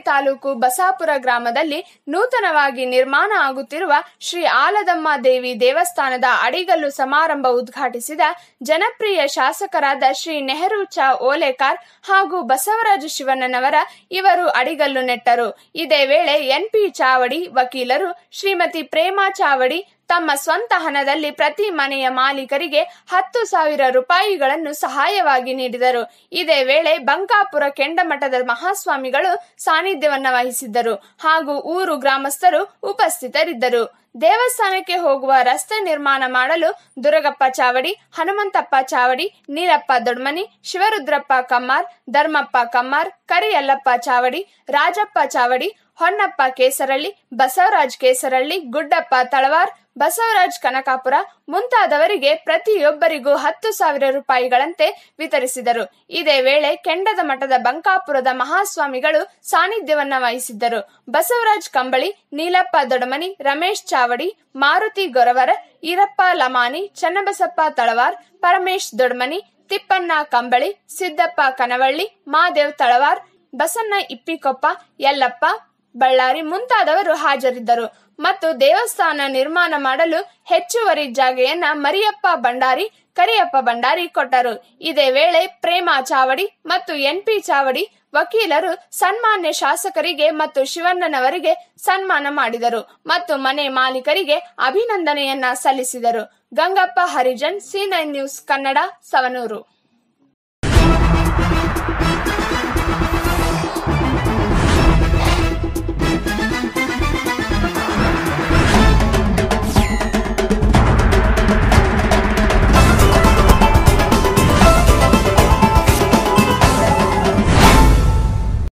ತಾಲೂಕು ಬಸಾಪುರ ಗ್ರಾಮದಲ್ಲಿ ನೂತನವಾಗಿ ನಿರ್ಮಾಣ ಆಗುತ್ತಿರುವ ಶ್ರೀ ಆಲದಮ್ಮ ದೇವಿ ದೇವಸ್ಥಾನದ ಅಡಿಗಲ್ಲು ಸಮಾರಂಭ ಉದ್ಘಾಟಿಸಿದ ಜನಪ್ರಿಯ ಶಾಸಕರಾದ ಶ್ರೀ ನೆಹರು ಚಾ ಓಲೇಕಾರ್ ಹಾಗೂ ಬಸವರಾಜ ಶಿವಣ್ಣನವರ ಇವರು ಅಡಿಗಲ್ಲು ನೆಟ್ಟರು ಇದೇ ವೇಳೆ ಎನ್ಪಿ ಚಾವಡಿ ವಕೀಲರು ಶ್ರೀಮತಿ ಪ್ರೇಮಾ ಚಾವಡಿ ತಮ್ಮ ಸ್ವಂತ ಹಣದಲ್ಲಿ ಪ್ರತಿ ಮನೆಯ ಮಾಲೀಕರಿಗೆ ಹತ್ತು ಸಾವಿರ ರೂಪಾಯಿಗಳನ್ನು ಸಹಾಯವಾಗಿ ನೀಡಿದರು ಇದೇ ವೇಳೆ ಬಂಕಾಪುರ ಕೆಂಡಮಠದ ಮಹಾಸ್ವಾಮಿಗಳು ಸಾನ್ನಿಧ್ಯವನ್ನ ವಹಿಸಿದ್ದರು ಹಾಗೂ ಊರು ಗ್ರಾಮಸ್ಥರು ಉಪಸ್ಥಿತರಿದ್ದರು ದೇವಸ್ಥಾನಕ್ಕೆ ಹೋಗುವ ರಸ್ತೆ ನಿರ್ಮಾಣ ಮಾಡಲು ದುರಗಪ್ಪ ಚಾವಡಿ ಹನುಮಂತಪ್ಪ ಚಾವಡಿ ನೀಲಪ್ಪ ದೊಡ್ಮನಿ ಶಿವರುದ್ರಪ್ಪ ಕಮ್ಮಾರ್ ಧರ್ಮಪ್ಪ ಕಮ್ಮಾರ್ ಕರಿಯಲ್ಲಪ್ಪ ಚಾವಡಿ ರಾಜಪ್ಪ ಚಾವಡಿ ಹೊನ್ನಪ್ಪ ಕೇಸರಳ್ಳಿ ಬಸವರಾಜ್ ಕೇಸರಳ್ಳಿ ಗುಡ್ಡಪ್ಪ ತಳವಾರ್ ಬಸವರಾಜ್ ಕನಕಾಪುರ ಮುಂತಾದವರಿಗೆ ಪ್ರತಿಯೊಬ್ಬರಿಗೂ ಹತ್ತು ಸಾವಿರ ರೂಪಾಯಿಗಳಂತೆ ವಿತರಿಸಿದರು ಇದೇ ವೇಳೆ ಕೆಂಡದ ಮಠದ ಬಂಕಾಪುರದ ಮಹಾಸ್ವಾಮಿಗಳು ಸಾನ್ನಿಧ್ಯವನ್ನ ವಹಿಸಿದ್ದರು ಬಸವರಾಜ್ ಕಂಬಳಿ ನೀಲಪ್ಪ ದೊಡಮನಿ ರಮೇಶ್ ಚಾವಡಿ ಮಾರುತಿ ಗೊರವರ ಈರಪ್ಪ ಲಮಾನಿ ಚನ್ನಬಸಪ್ಪ ತಳವಾರ್ ಪರಮೇಶ್ ದೊಡ್ಮನಿ ತಿಪ್ಪಣ್ಣ ಕಂಬಳಿ ಸಿದ್ದಪ್ಪ ಕನವಳ್ಳಿ ಮಾದೇವ್ ತಳವಾರ್ ಬಸನ್ನ ಇಪ್ಪಿಕೊಪ್ಪ ಯಲ್ಲಪ್ಪ ಬಳ್ಳಾರಿ ಮುಂತಾದವರು ಹಾಜರಿದ್ದರು ಮತ್ತು ದೇವಸ್ಥಾನ ನಿರ್ಮಾಣ ಮಾಡಲು ಹೆಚ್ಚುವರಿ ಜಾಗೆಯನ್ನ ಮರಿಯಪ್ಪ ಭಂಡಾರಿ ಕರಿಯಪ್ಪ ಭಂಡಾರಿ ಕೊಟ್ಟರು ಇದೇ ವೇಳೆ ಪ್ರೇಮಾ ಚಾವಡಿ ಮತ್ತು ಎನ್ಪಿ ಚಾವಡಿ ವಕೀಲರು ಸನ್ಮಾನ್ಯ ಶಾಸಕರಿಗೆ ಮತ್ತು ಶಿವಣ್ಣನವರಿಗೆ ಸನ್ಮಾನ ಮಾಡಿದರು ಮತ್ತು ಮನೆ ಮಾಲೀಕರಿಗೆ ಅಭಿನಂದನೆಯನ್ನ ಸಲ್ಲಿಸಿದರು Gangappa Harijan C nine news Kannada Savanur